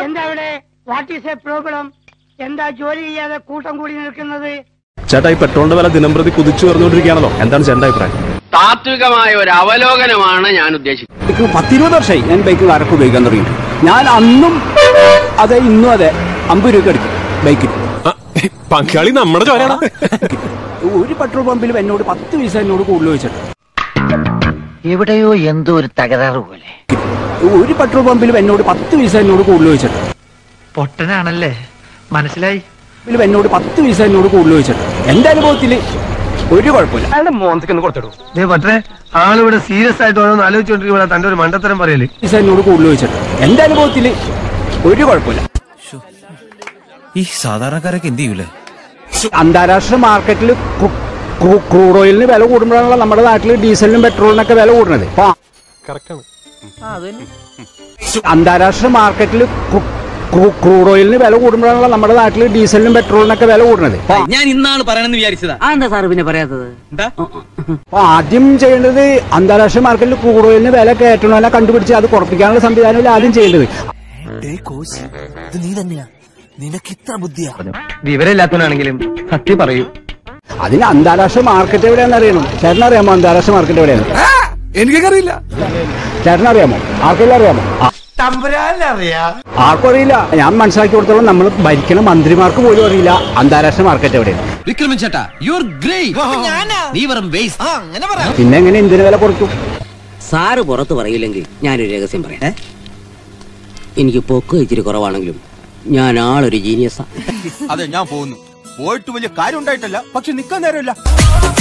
എന്താ ഇവിടെ what is A problem എന്താ ജോലി ചെയ്യാതെ കൂട്ടം കൂടി നിൽക്കുന്നത് ചേട്ടാ ഈ പെട്രോളിന്റെ വില ദിനംപ്രതി കുതിച്ചു വരുന്നോണ്ടിരിക്കുകയാണല്ലോ എന്താണ് ചേട്ടൻ്റെ അഭിപ്രായം താത്വികമായ ഒരു അവലോകനമാണ് ഞാൻ ഉദ്ദേശിക്കുന്നത് എനിക്ക് പത്തിരുപത് വർഷമായി ഞാൻ ബൈക്ക് കാരൊക്കെ ഉപയോഗിക്കാൻ തുടങ്ങി ഞാൻ അന്നും അതെ ഇന്നും അതെ അമ്പത് രൂപ അടിക്കും ബൈക്കിൽ പങ്കാളി നമ്മുടെ ചോരാണ് ഒരു പെട്രോൾ പമ്പിലും എന്നോട് പത്ത് പൈസ എന്നോട് കൂടുതൽ ചോദിച്ചിട്ട് എവിടെയോ എന്തോ ഒരു തകരാറ് പോലെ ഒരു പെട്രോൾ പമ്പിലും എന്നോട് പത്ത് പൈസ എന്നോട് കൂടുതൽ ചോദിച്ചിട്ട് പൊട്ടനാണല്ലേ മനസ്സിലായി പമ്പിലും എന്നോട് പത്ത് പൈസ എന്നോട് കൂടുതൽ ചോദിച്ചിട്ട് എന്റെ അനുഭവത്തിൽ ഒരു കുഴപ്പമില്ല ദേ പറ്റേ ആളിവിടെ സീരിയസ് ആയിട്ട് ഓരോന്ന് ആലോചിച്ചോണ്ടിരിക്കുമ്പോൾ തന്റെ ഒരു മണ്ടത്തരം പറയല് പൈസ എന്നോട് കൂടുതൽ ചോദിച്ചിട്ട് എന്റെ അനുഭവത്തിൽ ഒരു കുഴപ്പമില്ല ഈ സാധാരണക്കാരൊക്കെ എന്ത് ചെയ്യൂലേ അന്താരാഷ്ട്ര മാർക്കറ്റിൽ ക്രൂഡ് ഓയിലിന് വില കൂടുമ്പോഴാണല്ലോ നമ്മുടെ നാട്ടിൽ ഡീസലിനും പെട്രോളിനൊക്കെ വില കൂടുന്നത് അപ്പൊ അന്താരാഷ്ട്ര മാർക്കറ്റിൽ ക്രൂഡ് ഓയിലിന് വില കൂടുമ്പോഴാണല്ലോ നമ്മുടെ നാട്ടിൽ ഡീസലിനും പെട്രോളിനൊക്കെ വില കൂടുന്നത് അപ്പൊ ഞാൻ ഇന്നാണ് പറയണമെന്ന് വിചാരിച്ചതാ എന്താ സാർ പിന്നെ പറയാത്തത് അപ്പൊ ആദ്യം ചെയ്യേണ്ടത് അന്താരാഷ്ട്ര മാർക്കറ്റിൽ ക്രൂഡ് ഓയിലിന് വില കയറ്റണമെന്നെ കണ്ടുപിടിച്ച് അത് കുറപ്പിക്കാനുള്ള സംവിധാനമല്ല ആദ്യം ചെയ്യേണ്ടത് വിവരമില്ലാത്തവനാണെങ്കിലും സത്യം പറയൂ അതിന് അന്താരാഷ്ട്ര മാർക്കറ്റ് എവിടെയാണെന്ന് അറിയണം ചേട്ടൻ അറിയാമോ അന്താരാഷ്ട്ര മാർക്കറ്റ് എവിടെയാണ് എനിക്കറിയില്ല ചേട്ടൻ അറിയാമോ ആർക്കെല്ലാം അറിയാമോ ആ, ആർക്കും അറിയില്ല ഞാൻ മനസ്സിലാക്കി കൊടുത്തോളം നമ്മൾ ഭരിക്കണ മന്ത്രിമാർക്ക് പോലും അറിയില്ല അന്താരാഷ്ട്ര മാർക്കറ്റ് എവിടെയാണ് വിക്രമൻ ചേട്ടാ യു ആർ ഗ്രേറ്റ് നീ വെറും വേസ്റ്റ് പിന്നെ എങ്ങനെ എന്തിനു വില കുറയ്ക്കും സാറ് പുറത്ത് പറയില്ലെങ്കിൽ ഞാനൊരു രഹസ്യം പറയാം എനിക്ക് പൊക്ക് ഇച്ചിരി കുറവാണെങ്കിലും ഞാൻ ആളൊരു ജീനിയസാ അതെ ഞാൻ പോകുന്നു പോയിട്ട് വലിയ കാര്യം ഉണ്ടായിട്ടല്ല പക്ഷെ നിക്കാൻ നേരമില്ല